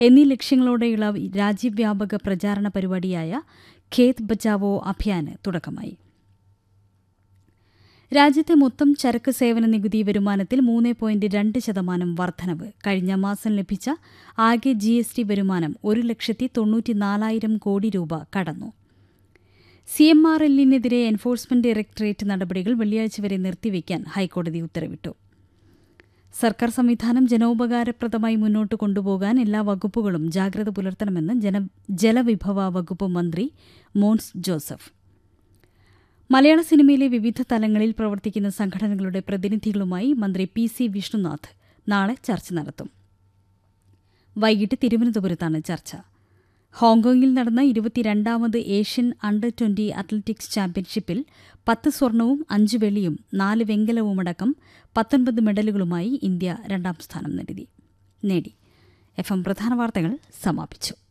എന്നീ ലക്ഷ്യങ്ങളോടെയുള്ള രാജ്യവ്യാപക പ്രചാരണ പരിപാടിയായ ഖേത് ബച്ചാവോ അഭിയാന് തുടക്കമായി രാജ്യത്തെ മൊത്തം ചരക്ക് സേവന നികുതി വരുമാനത്തിൽ മൂന്ന് പോയിന്റ് രണ്ട് ശതമാനം വർധനവ് കഴിഞ്ഞ മാസം ലഭിച്ച ആകെ ജി എസ് ടി വരുമാനം ഒരു ലക്ഷത്തി തൊണ്ണൂറ്റിനാലായിരം കോടി രൂപ കടന്നു സി എം ആർ എല്ലിനെതിരെ എൻഫോഴ്സ്മെന്റ് ഡയറക്ടറേറ്റ് നടപടികൾ വെള്ളിയാഴ്ച വരെ നിർത്തിവെക്കാൻ ഹൈക്കോടതി ഉത്തരവിട്ടു സർക്കാർ സംവിധാനം ജനോപകാരപ്രദമായി മുന്നോട്ട് കൊണ്ടുപോകാൻ എല്ലാ വകുപ്പുകളും ജാഗ്രത പുലർത്തണമെന്ന് ജന ജലവിഭവ വകുപ്പ് മന്ത്രി മോൻസ് ജോസഫ് മലയാള സിനിമയിലെ വിവിധ തലങ്ങളിൽ പ്രവർത്തിക്കുന്ന സംഘടനകളുടെ പ്രതിനിധികളുമായി മന്ത്രി പി സി വിഷ്ണുനാഥ് നാളെ ചർച്ച നടത്തും വൈകിട്ട് തിരുവനന്തപുരത്താണ് ചർച്ച ഹോങ്കോങ്ങിൽ നടന്ന ഇരുപത്തിരണ്ടാമത് ഏഷ്യൻ അണ്ടർ ട്വന്റി അത്ലറ്റിക്സ് ചാമ്പ്യൻഷിപ്പിൽ പത്ത് സ്വർണവും അഞ്ച് വെള്ളിയും നാല് വെങ്കലവുമടക്കം പത്തൊൻപത് മെഡലുകളുമായി ഇന്ത്യ രണ്ടാം സ്ഥാനം നേടി നേടി എഫ് എം പ്രധാന വാർത്തകൾ സമാപിച്ചു